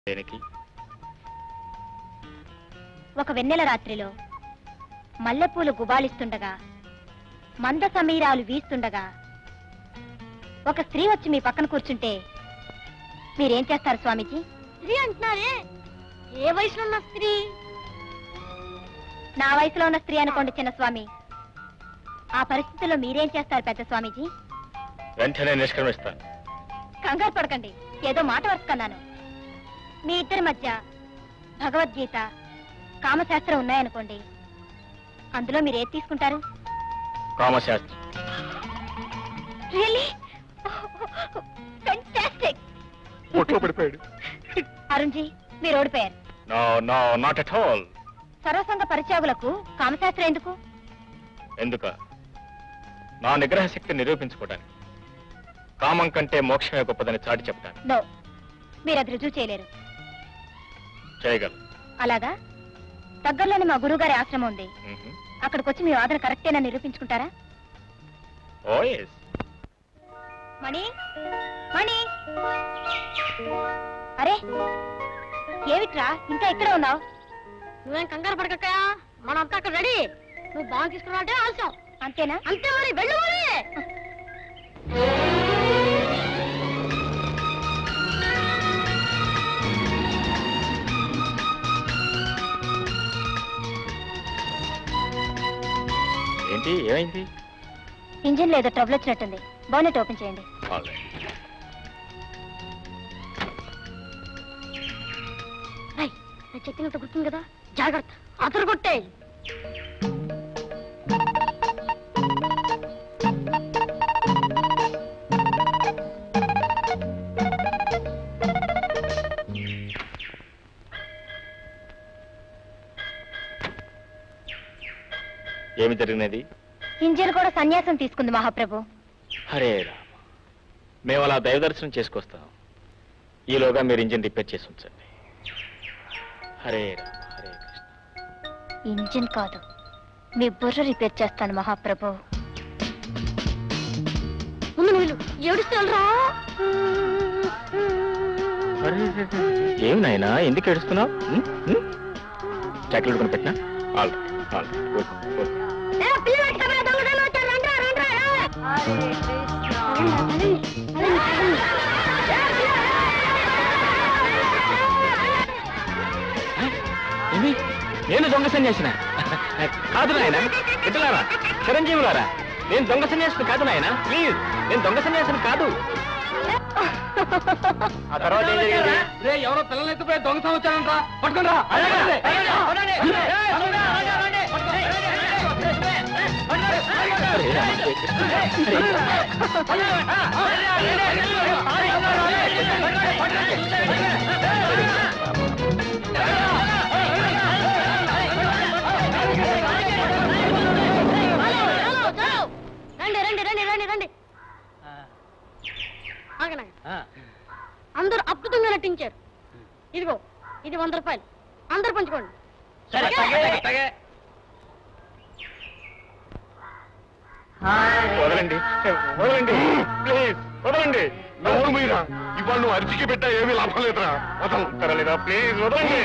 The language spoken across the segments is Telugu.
దేనికి ఒక వెన్నెల రాత్రిలో మల్లెపూలు గుబాళిస్తుండగా మంద సమీరాలు వీస్తుండగా ఒక స్త్రీ వచ్చి మీ పక్కన కూర్చుంటే మీరేం చేస్తారు స్వామీజీ స్త్రీ అంటున్నారే ఏ వయసులో ఉన్న స్త్రీ నా వయసులో ఉన్న స్త్రీ అనుకోండి చిన్న స్వామి ఆ పరిస్థితిలో మీరేం చేస్తారు పెద్ద స్వామీజీ వెంటనే నిష్క్రమిస్తాను కంగారు పడకండి ఏదో మాట వరుసుకున్నాను మీ ఇద్దరి మధ్య భగవద్గీత కామశాస్త్రం ఉన్నాయనుకోండి అందులో మీరు ఏది తీసుకుంటారు కామశాస్త్రం రియల్లీ ఫెంటాస్టిక్ ఒట్లో పడిపోయాడు అరుణ్జీ మీరు ఓడిపోయారు no no not at all సర్వసంగ పరిత్యాగులకు కామశాస్త్రం ఎందుకు ఎందుక నా నిగ్రహ శక్తి నిరూపించుకోవడానికి కామం కంటే మోక్షమే గొప్పదని చాటి చెప్పడానికి నో మీరు అది రుజువు చేయలేరు చేయగలను అలాగా దగ్గరలోనే మా గురువుగారి ఆశ్రమం ఉంది మ్మ్. అక్కడికి వచ్చి మీ వాదన కరెక్టేనా నిరూపించుకుంటారా ఓ ఎస్ మణి మణి అరే ఏమిట్రా ఇంకా ఇక్కడే ఉన్నావు నువ్వేం కంగారు పడకక్కయా మనంతా అక్కడ రెడీ నువ్వు బాగా తీసుకున్నావంటే ఆలస్యం అంతేనా అంతే మరి వెళ్ళు మరి ఏంటి ఏమైంది ఇంజిన్ లేదో ట్రబుల్ వచ్చినట్టుంది బోనెట్ ఓపెన్ చేయండి All right. రేయ్, నేను చెప్పినంత గుర్తుంది కదా జాగ్రత్త అతను కొట్టే ఏమి జరిగినది ఇంజిన్ కూడా సన్యాసం తీసుకుంది మహాప్రభు హరే రామ మేము అలా దైవ దర్శనం చేసుకొస్తాం ఈలోగా మీరు ఇంజిన్ రిపేర్ చేసి ఉంచండి హరే రామ హరే కృష్ణ ఇంజిన్ కాదు మీ బుర్ర రిపేర్ చేస్తాను మహాప్రభు ముందు నువ్వు ఏడుస్తారా అరే, ఏమి నాయనా ఎందుకు ఏడుస్తున్నావు చాక్లెట్ కొని పెట్టినా all right all right good good ఏమి నేను దొంగ సన్యాసిన కాదు నాయన ఇట్లారా చిరంజీవులారా నేను దొంగ సన్యాసిని కాదు నాయన ప్లీజ్ నేను దొంగ సన్యాసిని కాదు ఆ తర్వాత ఏం జరిగింది రే ఎవరో పిల్లలు ఎత్తుపోయి దొంగ సంవత్సరం రా పట్టుకుంటా హరే రామ, హరే కృష్ణ, హరే రామ. రండి రండి రండి రండి రండి ఆగండి అందరూ అద్భుతంగా నటించారు ఇదిగో ఇది వంద రూపాయలు అందరు పంచుకోండి వదలండి వదలండి ప్లీజ్ వదలండి నోరు మీరా ఇవాళ నువ్వు అరిచికి పెట్టా ఏమీ లాభం లేదురా వదలు తరలేదా ప్లీజ్ వదలండి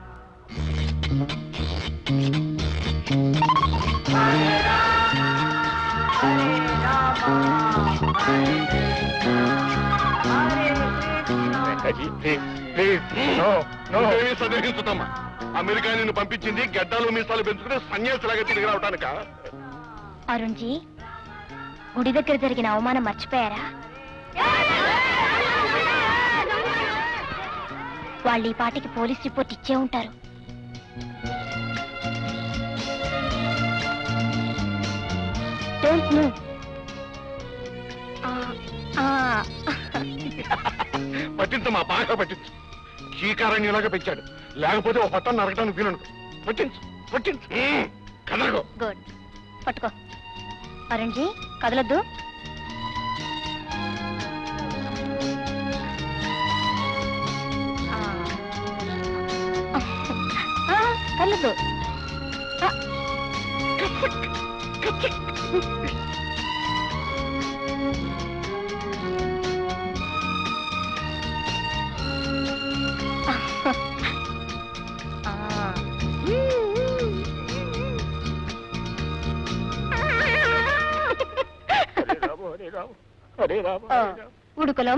Venkatji, please please no no నువ్వేమీ సందేహించుతామా అమెరికా నిన్ను పంపించింది గడ్డాలు మీసాలు పెంచుకుని సన్యాసిలాగా తిరిగి రావటానిక అరుణ్జీ గుడి దగ్గర జరిగిన అవమానం మర్చిపోయారా వాళ్ళు ఈ పాటికి పోలీస్ రిపోర్ట్ ఇచ్చే ఉంటారు డోంట్ నో పట్టించమ్మా బాగా పట్టించు చీకారణ్యులాగా పెంచాడు లేకపోతే ఒక పట్టం నరకటానికి వీలుండు పట్టించు పట్టించు మ్మ్. కదలకో గుడ్ పట్టుకో అరుణ్జీ కదలొద్దు ఆ. ఆ, కదలొద్దు ఆ. కచ్చక్, కచ్చక్. ఆ. హరే రామ ఆ, హరే రామ. ఉడుకులం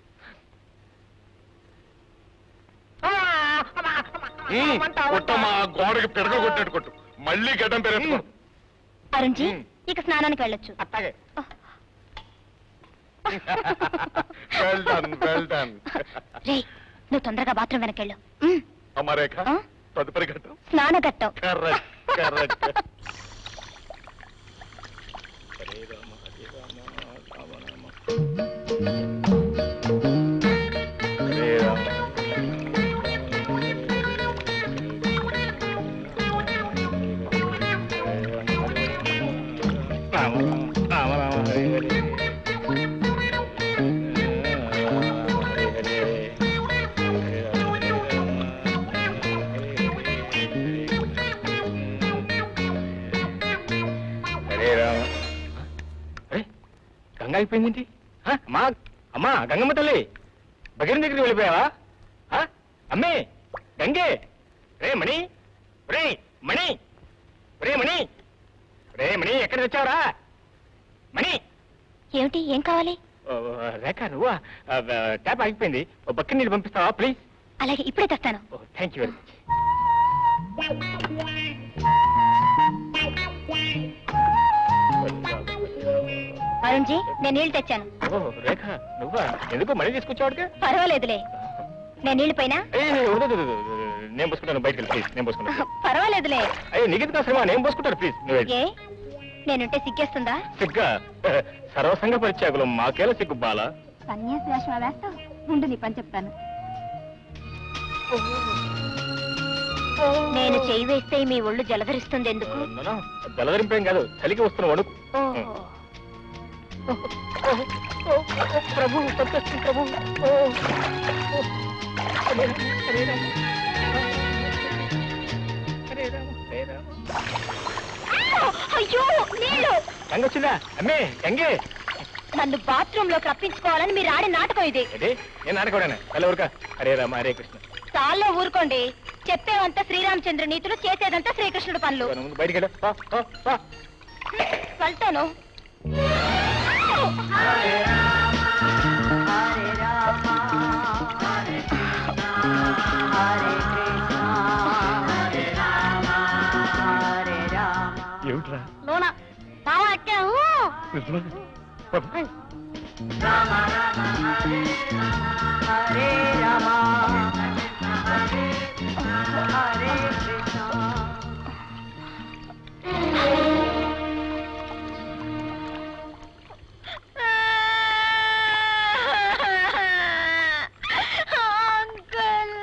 ఉమ్, కొట్టమ్మా గోడకి పిడక కొట్టినట్టు కొట్టు మళ్ళీ గడ్డం పెరేసుకోడు అరుణ్జీ ఉమ్. ఇక స్నానానికి వెళ్ళొచ్చు అట్టాగే వెల్ డన్ వెల్ డన్ రే నువ్వు తొందరగా బాత్రూమ్ వెనకెళ్ళు ఉమ్, అమరేఖ ఆ? తదుపరి ఘట్టం స్నానఘట్టం కరెక్ట్ కరెక్ట్ హరే రామ హరే రామ రామ రామ హరే రామ రామ రామ రామ హరే హరే హరే హరే హరే రామ అరే గంగ అయిపోయిందేంటి ఆ, అమ్మా అమ్మా గంగమ్మ తల్లి భగీరథ దగ్గరికి వెళ్ళిపోయావా ఆ, అమ్మే గంగే రే మణి రే మణి రే మణి రే మణి ఎక్కడ తెచ్చావరా మణి ఏమిటి ఏం కావాలి ఓ, రేఖ నువ్వా ఆ, ఆ, ట్యాప్ ఆగిపోయింది ఓ బక్కి నీళ్ళు పంపిస్తావా ప్లీజ్ అలాగే ఇప్పుడే తెస్తాను ఓ thank you very much Arunji నేను నీళ్లు తెచ్చాను ఓ రేఖ నువ్వా ఎందుకు మళ్ళీ తీసుకొచ్చావాడికి పర్వాలేదులే నేను నీళ్లు పోయినా నేను పోసుకుంటాను బయటకు వెళ్ళి ప్లీజ్ నేను పోసుకుంటాను పర్వాలేదులే అయ్యో నీకెందుకు అవసరమా నేను పోసుకుంటాను ప్లీజ్ నువ్వు వెళ్ళు. ఏ నేనుంటే సిగ్గేస్తుందా సిగ్గా సర్వసంగ పరిత్యాగులు మాకేలా సిగ్గు బాల సన్యాసి వేషమా వేస్తావు ఉండు నీ పని చెప్తాను నేను చేయి వేస్తే మీ ఒళ్ళు జలధరిస్తుంది ఎందుకు జలదరింపేం కాదు చలికి వస్తున్న వణుకు ఓహో. ప్రభు సంతోషం ప్రభు ఓ, ఓ. హరే రామ, హరే రామ. హరే రామ, హరే రామ. అయ్యో నీళ్ళు గంగొచ్చిందా అమ్మే గంగే నన్ను బాత్రూమ్ లోకి రప్పించుకోవాలని మీరు ఆడే నాటకం ఇది ఏంటి నేను ఆడకూడనే తల ఊరుక హరే రామ హరే కృష్ణ చాల్లో ఊరుకోండి చెప్పేవంతా శ్రీరామచంద్ర నీతులు చేసేదంతా శ్రీకృష్ణుడు పనులు ఇదిగో ముందు బయటికి వెళ్ళు. పో, పో, పో. వెళ్తాను ఏమిట్రా లోన బావా ఎక్కాము నిజమా? పద. అంకుల్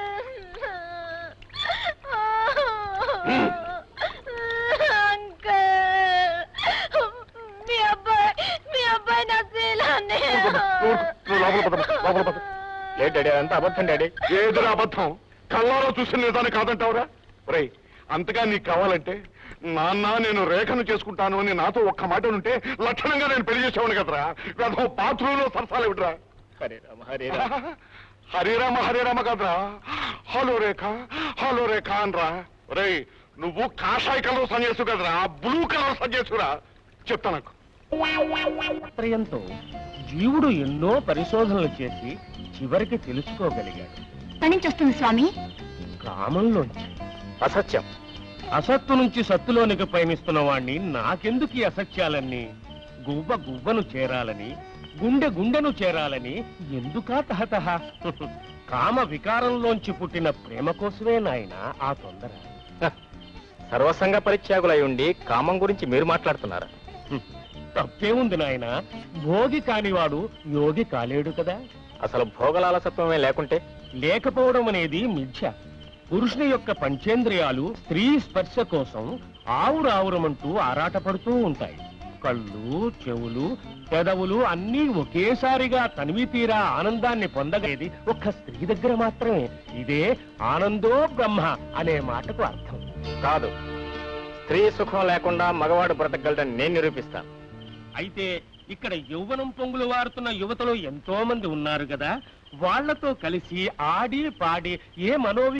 అంకుల్ మీ అబ్బాయి మీ అబ్బాయి నా శీలాన్ని నువ్వు నువ్వు లోపల పద లోపల పద ఏంటి డాడీ అంతా అబద్ధం డాడీ ఏదిరా అబద్ధం కళ్ళాలో చూసిన నిజాన్ని కాదంటావురా రేయ్ అంతగా నీకు కావాలంటే నాన్న నేను రేఖను చేసుకుంటాను అని నాతో ఒక్క మాట ఉంటే లక్షణంగా నేను పెళ్లి చేసేవాడు కదరా అదో బాత్రూంలో సరసాలు ఇవిడ్రా హరే రామ హరే రామ హరిరామ హరిరామ కదరా హలో రేఖ హలో రేఖ అనరా రేయ్ నువ్వు కాషాయ కలర్ సన్యాసు కదరా బ్లూ కలర్ సన్యాసురా చెప్తా నాకు తాత్పర్యంతో జీవుడు ఎన్నో పరిశోధనలు చేసి చివరికి తెలుసుకోగలిగాడు ఎక్కడి నుంచి వస్తుంది స్వామి కామంలోంచి అసత్యం అసత్తు నుంచి సత్తులోనికి పయనిస్తున్న వాణ్ణి నాకెందుకు ఈ అసత్యాలన్నీ గువ్వ గువ్వను చేరాలని గుండె గుండెను చేరాలని ఎందుకా తహతహ కామ వికారంలోంచి పుట్టిన ప్రేమ కోసమే నాయన ఆ తొందర హ, సర్వసంగ పరిత్యాగులై ఉండి కామం గురించి మీరు మాట్లాడుతున్నారా హ్మ్. తప్పేముంది నాయన భోగి కానివాడు యోగి కాలేడు కదా అసలు భోగలాలసత్వమే లేకుంటే లేకపోవడం అనేది మిథ్య పురుషుని యొక్క పంచేంద్రియాలు స్త్రీ స్పర్శ కోసం ఆవురావురమంటూ ఆరాటపడుతూ ఉంటాయి కళ్ళు చెవులు పెదవులు అన్నీ ఒకేసారిగా తనివి తీరా ఆనందాన్ని పొందగేది ఒక్క స్త్రీ దగ్గర మాత్రమే ఇదే ఆనందో బ్రహ్మ అనే మాటకు అర్థం కాదు స్త్రీ సుఖం లేకుండా మగవాడు బ్రతకగలడని నేను నిరూపిస్తాను అయితే ఇక్కడ యౌవనం పొంగులు వారుతున్న యువతలు ఎంతో మంది ఉన్నారు కదా వాళ్లతో కలిసి ఆడి పాడి ఏ మనోవి